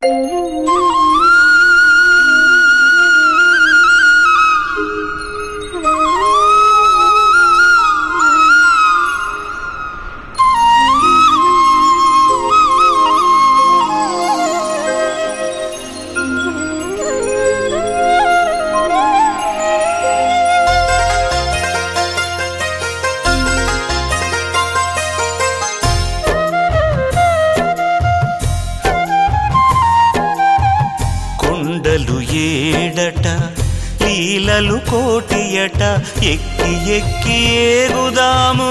కొండలు ఏడట లీలలు కోటియట ఎక్కి ఎక్కి ఏగుదాము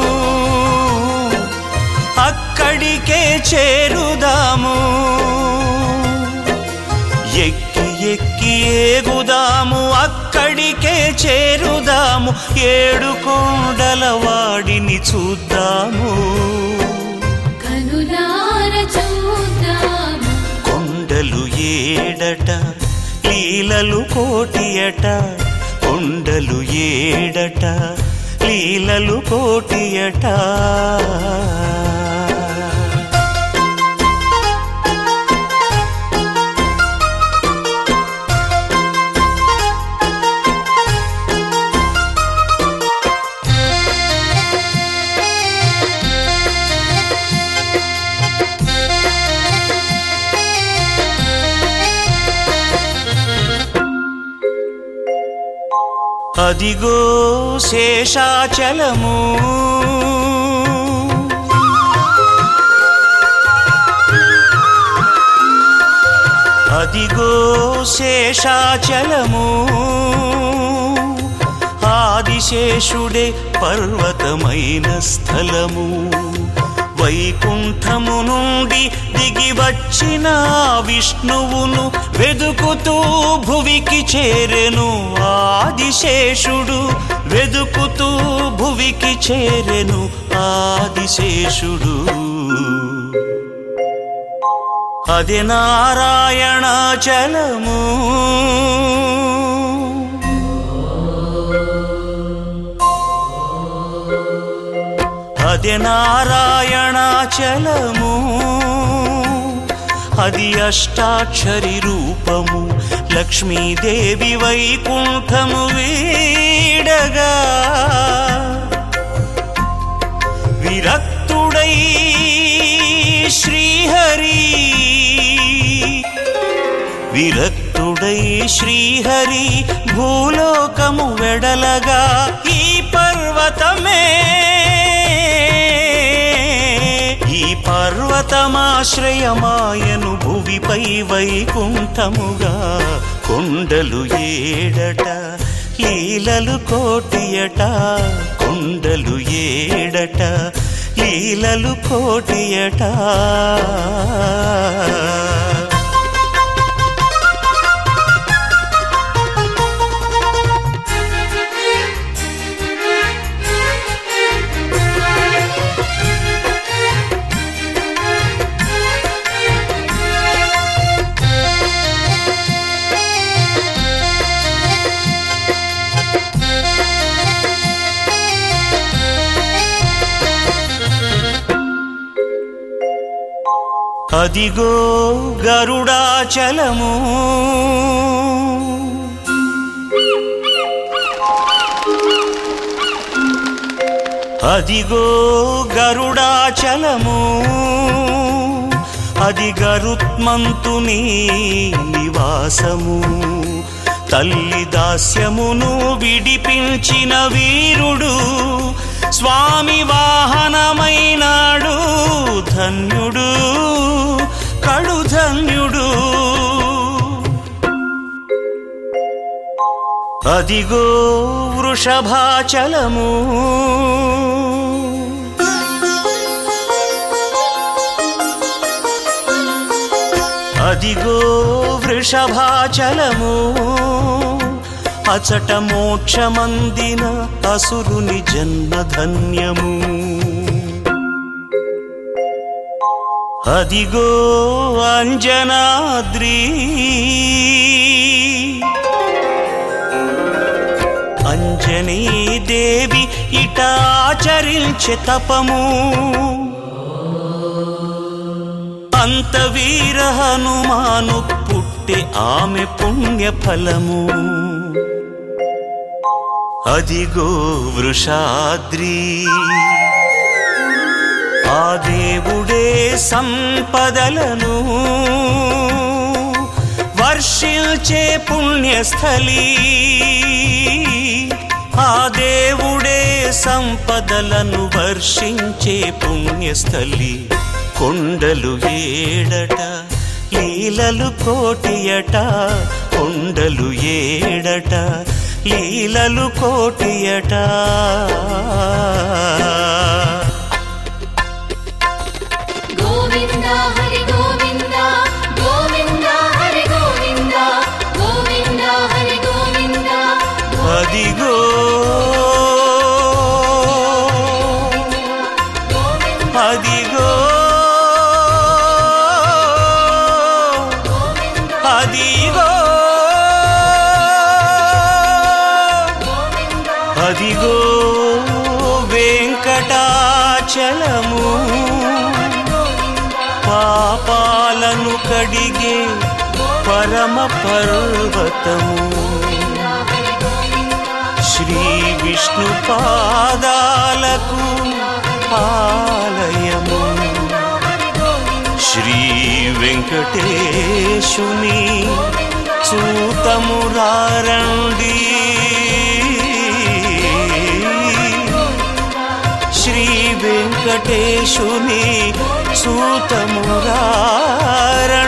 అక్కడికే చేరుదాము ఎక్కి ఎక్కి ఏగుదాము అక్కడికే చేరుదాము ఏడు కొండల వాడిని చూద్దాము కనులార చూద్దాము కొండలు ఏడట లీలలు కోటియట కొండలు ఏడట లీలలు కోటియట అదిగో శేషాచలము అదిగో శేషాచలము ఆదిశేషుడే పర్వతమైన స్థలము వైకుంఠము నుండి దిగి వచ్చిన విష్ణువును వెదుకుతూ భువికి చేరెను ఆదిశేషుడు వెదుకుతూ భువికి చేరెను ఆదిశేషుడు అది నారాయణాచలము అది నారాయణాచలము అది అష్టాక్షరి రూపము లక్ష్మీదేవి వైకుంఠము వీడగా విరక్తుడై శ్రీహరి విరక్తుడై శ్రీహరి భూలోకము వెడలగా ఈ పర్వతమే ఈ పర్వతమాశ్రయమాయను భువిపై వైకుంఠముగా కొండలు ఏడట లీలలు కోటియట కొండలు ఏడట లీలలు కోటియట అదిగో గరుడాచలము అదిగో గరుడాచలము అది గరుత్మంతుని నివాసము తల్లి దాస్యమును విడిపించిన వీరుడు స్వామి వాహనమైనాడు ధన్యుడు కడు ధన్యుడు అదిగో వృషభాచలము అదిగో వృషభాచలము అచట మోక్షమందిన అసురుని జన్మధన్యము అదిగో అంజనాద్రి అంజనీ దేవి ఇట ఆచరించే తపము సంత వీర హనుమాను పుట్టె ఆమె పుణ్య ఫలము అదిగో వృషాద్రి ఆ దేవుడే సంపదలను వర్షించే పుణ్యస్థలి ఆ దేవుడే సంపదలను వర్షించే పుణ్యస్థలి కొండలు ఏడట లీలలు కోటియట కొండలు ఏడట లీలలు కోటియట గోవింద హరి గోవింద గోవింద హరి గోవింద గోవింద హరి గోవింద అదిగో గోవింద అదిగో అదిగో అదిగో వెంకటాచలము పాపాలను కడిగే పరమ పర్వతము శ్రీ విష్ణు పాదాలకు ఆలయము శ్రీ వెంకటేశుని చూతమురారండి శ్రీ వెంకటేశుని చూతమురారండి